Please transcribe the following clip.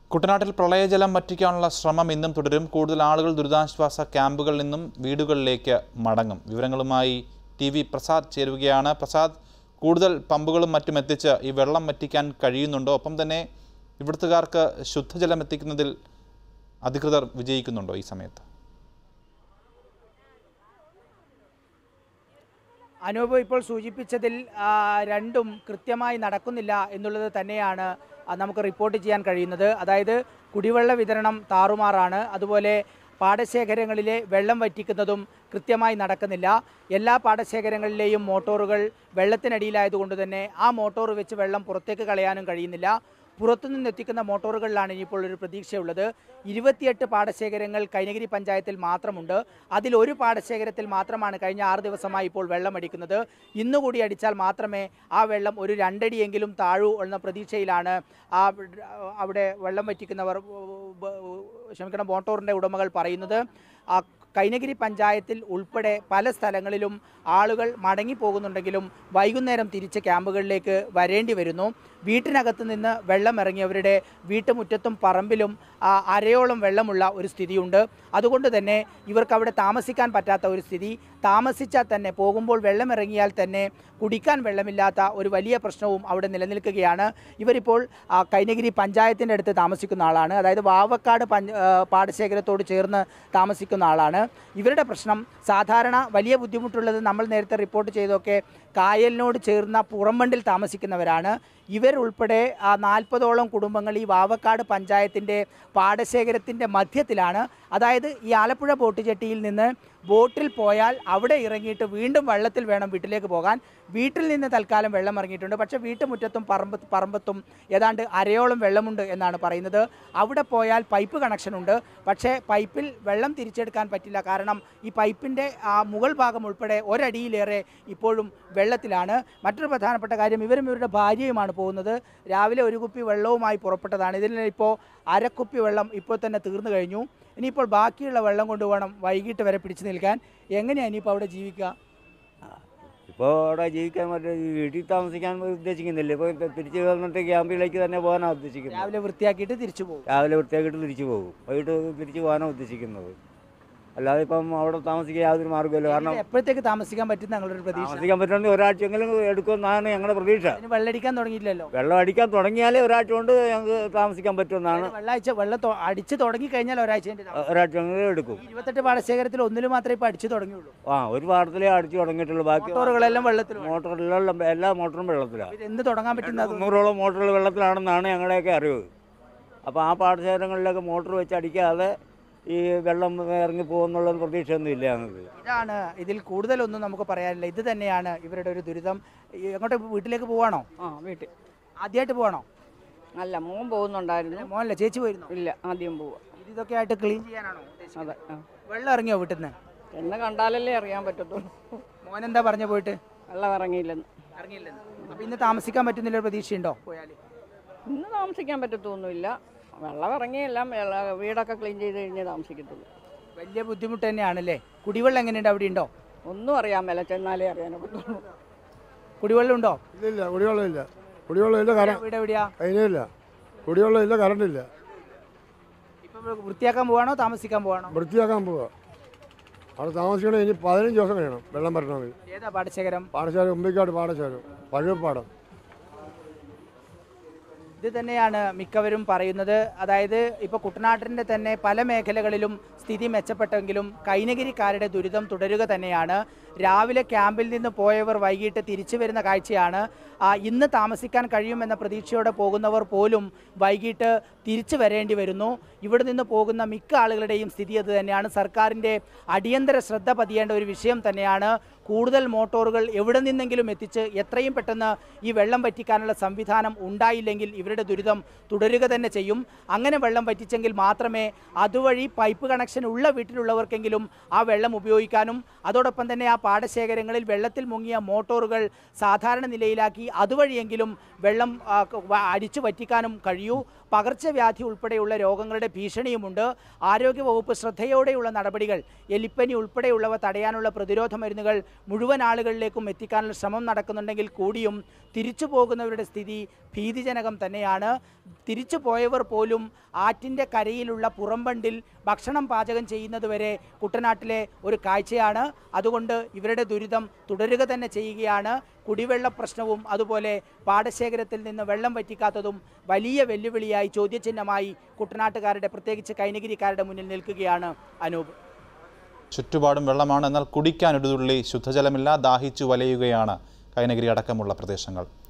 കുട്ടനാട്ടിൽ പ്രളയജലം വറ്റിക്കാനുള്ള ശ്രമം ഇന്നും തുടരും കൂടുതൽ ആളുകൾ ദുരിതാശ്വാസ ക്യാമ്പുകളിൽ നിന്നും വീടുകളിലേക്ക് മടങ്ങും വിവരങ്ങളുമായി ടി വി പ്രസാദ് ചേരുകയാണ് പ്രസാദ് കൂടുതൽ പമ്പുകളും മറ്റും എത്തിച്ച് ഈ വെള്ളം വറ്റിക്കാൻ കഴിയുന്നുണ്ടോ ഒപ്പം തന്നെ ഇവിടുത്തുകാർക്ക് ശുദ്ധജലം എത്തിക്കുന്നതിൽ അധികൃതർ വിജയിക്കുന്നുണ്ടോ ഈ സമയത്ത് അനൂപ് ഇപ്പോൾ സൂചിപ്പിച്ചതിൽ ആ, രണ്ടും കൃത്യമായി നടക്കുന്നില്ല എന്നുള്ളത് തന്നെയാണ് ആ, നമുക്ക് റിപ്പോർട്ട് ചെയ്യാൻ കഴിയുന്നത് അതായത് കുടിവെള്ള വിതരണം താറുമാറാണ് അതുപോലെ പാടശേഖരങ്ങളിലെ വെള്ളം വറ്റിക്കുന്നതും കൃത്യമായി നടക്കുന്നില്ല എല്ലാ പാടശേഖരങ്ങളിലെയും മോട്ടോറുകൾ വെള്ളത്തിനടിയിലായതുകൊണ്ട് തന്നെ ആ മോട്ടോർ വെച്ച് വെള്ളം പുറത്തേക്ക് കളയാനും കഴിയുന്നില്ല പുറത്തുനിന്ന് എത്തിക്കുന്ന മോട്ടോറുകളിലാണ് ഇനിയിപ്പോൾ ഒരു പ്രതീക്ഷയുള്ളത് ഇരുപത്തിയെട്ട് പാടശേഖരങ്ങൾ കൈനഗിരി പഞ്ചായത്തിൽ മാത്രമുണ്ട് അതിൽ ഒരു പാടശേഖരത്തിൽ മാത്രമാണ് കഴിഞ്ഞ ആറ് ദിവസമായി ഇപ്പോൾ വെള്ളം അടിക്കുന്നത് ഇന്നുകൂടി അടിച്ചാൽ മാത്രമേ ആ വെള്ളം ഒരു രണ്ടടിയെങ്കിലും താഴൂ എന്ന പ്രതീക്ഷയിലാണ് ആ അവിടെ വെള്ളം വറ്റിക്കുന്നവർ ക്ഷമിക്കണം മോട്ടോറിൻ്റെ ഉടമകൾ പറയുന്നത് ആ കൈനഗിരി പഞ്ചായത്തിൽ ഉൾപ്പെടെ പല സ്ഥലങ്ങളിലും ആളുകൾ മടങ്ങിപ്പോകുന്നുണ്ടെങ്കിലും വൈകുന്നേരം തിരിച്ച് ക്യാമ്പുകളിലേക്ക് വരേണ്ടി വരുന്നു വീട്ടിനകത്ത് നിന്ന് വെള്ളം ഇറങ്ങിയവരുടെ വീട്ടുമുറ്റത്തും പറമ്പിലും ആ, അരയോളം വെള്ളമുള്ള ഒരു സ്ഥിതിയുണ്ട് അതുകൊണ്ട് തന്നെ ഇവർക്ക് അവിടെ താമസിക്കാൻ പറ്റാത്ത ഒരു സ്ഥിതി താമസിച്ചാൽ തന്നെ പോകുമ്പോൾ വെള്ളം ഇറങ്ങിയാൽ തന്നെ കുടിക്കാൻ വെള്ളമില്ലാത്ത ഒരു വലിയ പ്രശ്നവും അവിടെ നിലനിൽക്കുകയാണ് ഇവരിപ്പോൾ ആ, കൈനഗിരി പഞ്ചായത്തിൻ്റെ അടുത്ത് താമസിക്കുന്ന ആളാണ് അതായത് വാവക്കാട് പഞ്ച ആ, പാടശേഖരത്തോട് ചേർന്ന് താമസിക്കുന്ന ആളാണ് ഇവരുടെ പ്രശ്നം സാധാരണ വലിയ ബുദ്ധിമുട്ടുള്ളത് നമ്മൾ നേരത്തെ റിപ്പോർട്ട് ചെയ്തൊക്കെ കായലിനോട് ചേർന്ന പുറംബണ്ടിൽ താമസിക്കുന്നവരാണ് ഇവരുൾപ്പെടെ ആ നാൽപ്പതോളം കുടുംബങ്ങൾ ഈ വാവക്കാട് പഞ്ചായത്തിൻ്റെ പാടശേഖരത്തിൻ്റെ മധ്യത്തിലാണ് അതായത് ഈ ആലപ്പുഴ ബോട്ട് ജെട്ടിയിൽ നിന്ന് ബോട്ടിൽ പോയാൽ അവിടെ ഇറങ്ങിയിട്ട് വീണ്ടും വെള്ളത്തിൽ വേണം വീട്ടിലേക്ക് പോകാൻ വീട്ടിൽ നിന്ന് തൽക്കാലം വെള്ളം ഇറങ്ങിയിട്ടുണ്ട് പക്ഷേ വീട്ടുമുറ്റത്തും പറമ്പ് പറമ്പത്തും ഏതാണ്ട് അരയോളം വെള്ളമുണ്ട് എന്നാണ് പറയുന്നത് അവിടെ പോയാൽ പൈപ്പ് കണക്ഷൻ ഉണ്ട് പക്ഷേ പൈപ്പിൽ വെള്ളം തിരിച്ചെടുക്കാൻ പറ്റില്ല കാരണം ഈ പൈപ്പിൻ്റെ ആ മുകൾ ഭാഗം ഉൾപ്പെടെ ഒരടിയിലേറെ ഇപ്പോഴും വെള്ളത്തിലാണ് മറ്റൊരു പ്രധാനപ്പെട്ട കാര്യം ഇവരും ഇവരുടെ ഭാര്യയുമാണ് പോകുന്നത് രാവിലെ ഒരു കുപ്പി വെള്ളവുമായി പുറപ്പെട്ടതാണ് ഇതിൽ ഇപ്പോൾ അരക്കുപ്പി വെള്ളം ഇപ്പോൾ തന്നെ തീർന്നു കഴിഞ്ഞു ഇനിയിപ്പോൾ ബാക്കിയുള്ള വെള്ളം കൊണ്ടുപോകണം വൈകിട്ട് വരെ പിടിച്ചു നിൽക്കാൻ എങ്ങനെയാണ് ഇനിയിപ്പോൾ അവിടെ ജീവിക്കുക ഇപ്പോൾ അവിടെ ജീവിക്കാൻ പറ്റും ഈ വീട്ടിൽ താമസിക്കാൻ ഉദ്ദേശിക്കുന്നില്ല ഇപ്പോൾ തിരിച്ച് വന്നിട്ട് ക്യാമ്പിലേക്ക് തന്നെ പോകാനാണ് ഉദ്ദേശിക്കുന്നത് രാവിലെ വൃത്തിയാക്കിയിട്ട് തിരിച്ചു പോകും രാവിലെ വൃത്തിയാക്കിയിട്ട് തിരിച്ചു പോകും വൈകിട്ട് തിരിച്ചു പോകാനാണ് ഉദ്ദേശിക്കുന്നത് അല്ലാതെ ഇപ്പം അവിടെ താമസിക്കാൻ യാതൊരു മാർഗ്ഗമില്ല കാരണം എപ്പോഴത്തേക്ക് താമസിക്കാൻ പറ്റും ഞങ്ങളൊരു പ്രതീക്ഷ താമസിക്കാൻ പറ്റുമെങ്കിൽ ഒരാഴ്ചയെങ്കിലും എടുക്കുമെന്നാണ് ഞങ്ങളുടെ പ്രതീക്ഷ അതിന് വെള്ളടിക്കാൻ തുടങ്ങിയില്ലല്ലോ വെള്ളം അടിക്കാൻ തുടങ്ങിയാലേ ഒരാഴ്ച കൊണ്ട് ഞങ്ങൾക്ക് താമസിക്കാൻ പറ്റുമെന്നാണ് വെള്ളാഴ്ച വെള്ളം തൊ- അടിച്ച് തുടങ്ങി കഴിഞ്ഞാൽ ഒരാഴ്ച ഒരാഴ്ചയെങ്കിലും എടുക്കും ഇരുപത്തെട്ട് പാടശേഖരത്തിൽ ഒന്നിൽ മാത്രമേ ഇപ്പോൾ അടിച്ചു തുടങ്ങിയുള്ളൂ ആ ഒരു പാടത്തിലേ അടിച്ചു തുടങ്ങിയിട്ടുള്ളൂ ബാക്കി മോട്ടോറുകളെല്ലാം വെള്ളത്തിലുണ്ട് മോട്ടറിലെല്ലാം എല്ലാ മോട്ടറും വെള്ളത്തിലാണ് ഇത് എന്ത് തുടങ്ങാൻ പറ്റുന്നത് മുന്നൂറോളം മോട്ടറുകൾ വെള്ളത്തിലാണെന്നാണ് ഞങ്ങളുടെയൊക്കെ അറിവ് അപ്പോൾ ആ പാടശേഖരങ്ങളിലൊക്കെ മോട്ടർ വെച്ച് അടിക്കാതെ ഈ വെള്ളം ഇറങ്ങി പോകുന്നുള്ള പ്രതീക്ഷയൊന്നും ഇല്ല ഞങ്ങൾക്ക് ഇതാണ് ഇതിൽ കൂടുതലൊന്നും നമുക്ക് പറയാനില്ല ഇത് തന്നെയാണ് ഇവരുടെ ഒരു ദുരിതം ഈ എങ്ങോട്ട് വീട്ടിലേക്ക് പോവാണോ ആ വീട്ടിൽ ആദ്യമായിട്ട് പോവാണോ അല്ല മോൻ പോകുന്നുണ്ടായിരുന്നു മോനല്ല ചേച്ചി പോയിരുന്നോ ഇല്ല ആദ്യം പോവാ ഇത് ഇതൊക്കെ ആയിട്ട് ക്ലീൻ ചെയ്യാനാണോ ഉദ്ദേശിക്കുന്നത്? അതെ ആ വെള്ളം ഇറങ്ങിയോ വീട്ടിൽ നിന്ന് എന്നെ കണ്ടാലല്ലേ അറിയാൻ പറ്റത്തുള്ളൂ മോൻ എന്താ പറഞ്ഞു പോയിട്ട് വെള്ളം ഇറങ്ങിയില്ലെന്ന് ഇറങ്ങിയില്ലെന്ന് അപ്പൊ ഇന്ന് താമസിക്കാൻ പറ്റുന്നില്ല പ്രതീക്ഷയുണ്ടോ പോയാൽ ഇന്ന് താമസിക്കാൻ പറ്റത്തൊന്നുമില്ല വെള്ളം ഇറങ്ങിയെല്ലാം വെള്ള- വീടൊക്കെ ക്ലീൻ ചെയ്ത് കഴിഞ്ഞേ താമസിക്കത്തുള്ളൂ വലിയ ബുദ്ധിമുട്ട് തന്നെയാണല്ലേ കുടിവെള്ളം എങ്ങനെയുണ്ട് അവിടെ ഉണ്ടോ ഒന്നും അറിയാൻ മേല ചെന്നാലേ അറിയാൻ പറ്റുള്ളൂ കുടിവെള്ളം ഉണ്ടോ ഇല്ലില്ല കുടിവെള്ളം ഇല്ല കുടിവെള്ളം ഇല്ല കറണ്ട് വീട് എവിടെയാ അതിനില്ല കുടിവെള്ളം ഇല്ല കറണ്ട് ഇല്ല ഇപ്പൊ വൃത്തിയാക്കാൻ പോവാണോ താമസിക്കാൻ പോവാണോ വൃത്തിയാക്കാൻ പോവുക അവിടെ താമസിക്കണേ ഇനി പതിനഞ്ച് ദിവസം കഴിയണം വെള്ളം വരണമെങ്കിൽ ഏതാ പാടശേഖരം പാടശാല ഉമ്പിക്കാട് പാടശാല പഴുവപ്പാടം ഇത് തന്നെയാണ് മിക്കവരും പറയുന്നത് അതായത് ഇപ്പോൾ കുട്ടനാട്ടിൻ്റെ തന്നെ പല മേഖലകളിലും സ്ഥിതി മെച്ചപ്പെട്ടെങ്കിലും കൈനഗിരിക്കാരുടെ ദുരിതം തുടരുക തന്നെയാണ് രാവിലെ ക്യാമ്പിൽ നിന്ന് പോയവർ വൈകിട്ട് തിരിച്ചു വരുന്ന കാഴ്ചയാണ് ആ, ഇന്ന് താമസിക്കാൻ കഴിയുമെന്ന പ്രതീക്ഷയോടെ പോകുന്നവർ പോലും വൈകിട്ട് തിരിച്ചു വരേണ്ടി വരുന്നു ഇവിടെ നിന്ന് പോകുന്ന മിക്ക ആളുകളുടെയും സ്ഥിതി അത് തന്നെയാണ് സർക്കാരിൻ്റെ അടിയന്തര ശ്രദ്ധ പതിയേണ്ട ഒരു വിഷയം തന്നെയാണ് കൂടുതൽ മോട്ടോറുകൾ എവിടെ നിന്നെങ്കിലും എത്തിച്ച് എത്രയും പെട്ടെന്ന് ഈ വെള്ളം വറ്റിക്കാനുള്ള സംവിധാനം ഉണ്ടായില്ലെങ്കിൽ ഇവരുടെ ദുരിതം തുടരുക തന്നെ ചെയ്യും അങ്ങനെ വെള്ളം വറ്റിച്ചെങ്കിൽ മാത്രമേ അതുവഴി പൈപ്പ് കണക്ഷൻ ഉള്ള വീട്ടിലുള്ളവർക്കെങ്കിലും ആ വെള്ളം ഉപയോഗിക്കാനും അതോടൊപ്പം തന്നെ ആ പാടശേഖരങ്ങളിൽ വെള്ളത്തിൽ മുങ്ങിയ മോട്ടോറുകൾ സാധാരണ നിലയിലാക്കി അതുവഴിയെങ്കിലും വെള്ളം ആ, ക- വ- അടിച്ചു വറ്റിക്കാനും കഴിയൂ പകർച്ചവ്യാധി ഉൾപ്പെടെയുള്ള രോഗങ്ങളുടെ ഭീഷണിയുമുണ്ട് ആരോഗ്യവകുപ്പ് ശ്രദ്ധയോടെയുള്ള നടപടികൾ എലിപ്പനി ഉൾപ്പെടെയുള്ളവ തടയാനുള്ള പ്രതിരോധ മരുന്നുകൾ മുഴുവൻ ആളുകളിലേക്കും എത്തിക്കാനുള്ള ശ്രമം നടക്കുന്നുണ്ടെങ്കിൽ കൂടിയും തിരിച്ചു പോകുന്നവരുടെ സ്ഥിതി ഭീതിജനകം തന്നെയാണ് തിരിച്ചു പോയവർ പോലും ആറ്റിൻ്റെ കരയിലുള്ള പുറംബണ്ടിൽ ഭക്ഷണം പാചകം ചെയ്യുന്നതുവരെ കുട്ടനാട്ടിലെ ഒരു കാഴ്ചയാണ് അതുകൊണ്ട് ഇവരുടെ ദുരിതം തുടരുക തന്നെ ചെയ്യുകയാണ് കുടിവെള്ള പ്രശ്നവും അതുപോലെ പാടശേഖരത്തിൽ നിന്ന് വെള്ളം വറ്റിക്കാത്തതും വലിയ വെല്ലുവിളിയായി ചോദ്യചിഹ്നമായി കുട്ടനാട്ടുകാരുടെ പ്രത്യേകിച്ച് കൈനഗിരിക്കാരുടെ മുന്നിൽ നിൽക്കുകയാണ് അനൂപ് ചുറ്റുപാടും വെള്ളമാണ് എന്നാൽ കുടിക്കാൻ ഒരു തുള്ളി ശുദ്ധജലമില്ല ദാഹിച്ചു വലയുകയാണ് കൈനഗിരി അടക്കമുള്ള പ്രദേശങ്ങൾ